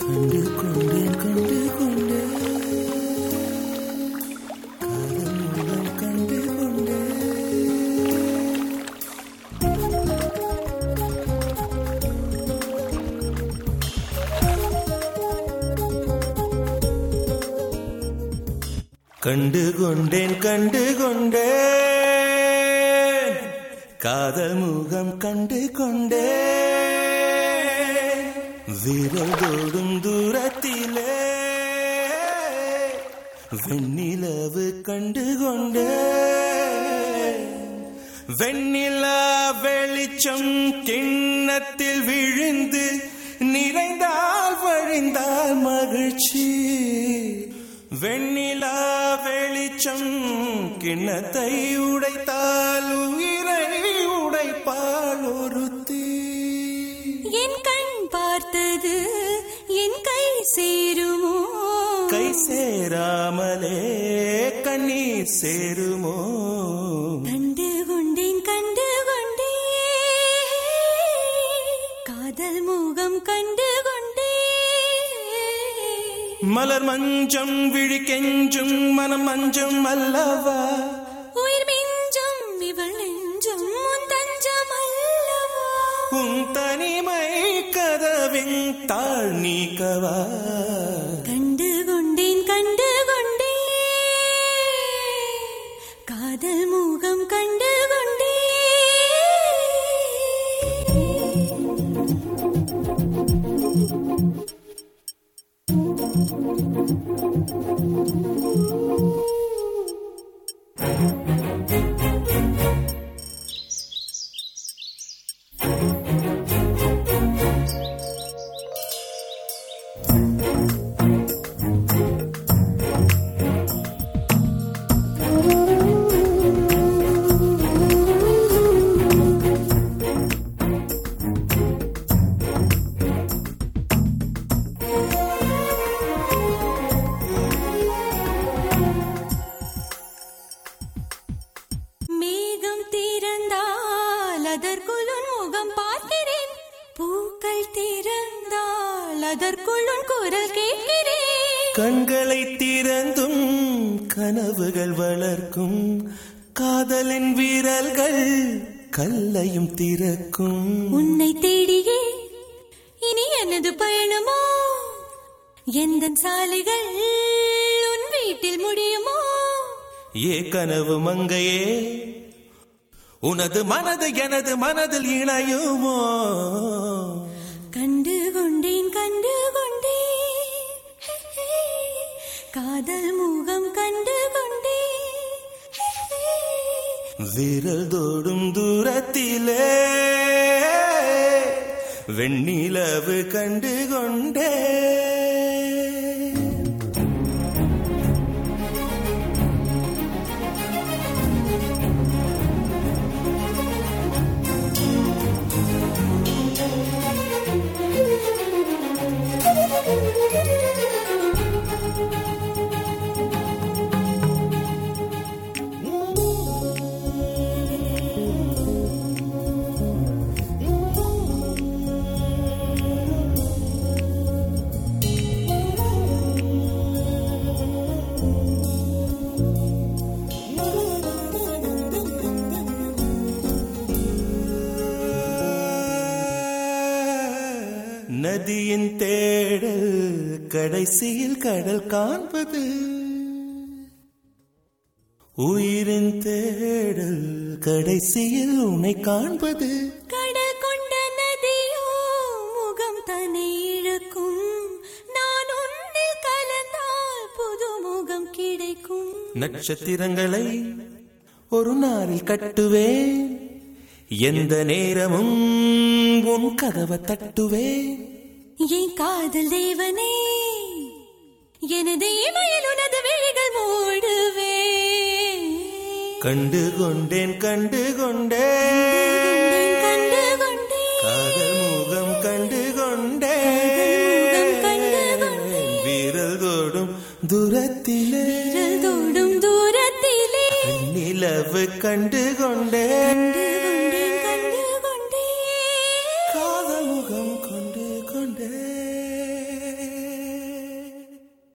கண்டு கொண்டேன் கண்டு கொண்டேன் காதல் மூலம் கண்டு கொண்டேன் கண்டு கொண்டேன் கண்டு கொண்டேன் காதல் முகம் கண்டு கொண்டேன் விரல் தோடும் தூரத்திலே வெண்ணிலவு கண்டு கொண்டேன் வெண்ணிலா வெளிச்சம் கிண்ணத்தில் விழுந்து நிறைந்தால் வழிந்தால் மகிழ்ச்சி வெண்ணிலா வெளிச்சம் கிண்ணத்தை உடைத்தால் உயிரை உடைப்பால் ஒருத்தி என் கண் பார்த்தது என் கை சேருமோ கை சேராமலே கண்ணீர் சேருமோ கண்டு கொண்டேன் கண்டு கொண்டேன் காதல் முகம் கண்டு கொண்டேன் மலர் மஞ்சம் விழி கெஞ்சும் மனம் மஞ்சம் அல்லவா உயிர் மிஞ்சும் இவள் நெஞ்சும் உன் தஞ்சம் அல்லவா உன் தனிமை கதவின் தாழ் நீக்கவா கண்டு கொண்டேன் கண்டு கொண்டேன் காதல் முகம் கண்டு கொண்டேன் மேகம் திறந்தால் அதற்குள் உன் முகம் பார்க்கிறேன் பூக்கள் திறந்தால் அதற்குள் உன் குரல் கேட்கிறேன் கண்களை திறந்தும் கனவுகள் வளர்க்கும் காதலின் வீரல்கள் கல்லையும் திறக்கும் உன்னை தேடியே இனி எனது பயணமோ எந்த சாலைகள் உன் வீட்டில் முடியுமோ ஏ கனவு மங்கையே உனது மனது எனது மனதில் இணையுமோ கண்டு கொண்டேன் கண்டு கொண்டேன் காதல் முகம் கண்டு கொண்டேன் விரல் தோடும் தூரத்திலே வெண்ணிலவு கண்டு கொண்டே நதியின் தேடல் கடைசியில் கடல் காண்பது உயிரின் தேடல் கடைசியில் உன்னை காண்பது கடல் கொண்ட நதியோ முகம் தன்னை இழக்கும் நான் உன்னில் கலந்தால் புது முகம் கிடைக்கும் நட்சத்திரங்களை ஒரு நாளில் கட்டுவேன் எந்த நேரமும் உன் கதவை தட்டுவேன் என் காதல் தேவனே எனது இமையில் உனது விழிகள் மூடுவே கண்டு கொண்டேன் கண்டு கொண்டேன் கண்டு கொண்டேன் காதல் முகம் கண்டு முகம் கண்டு கொண்டேன் கொண்டேன். வீரல் தோடும் தூரத்திலே விரல் தொடும் தூரத்திலே நிலவு கண்டு கொண்டேன்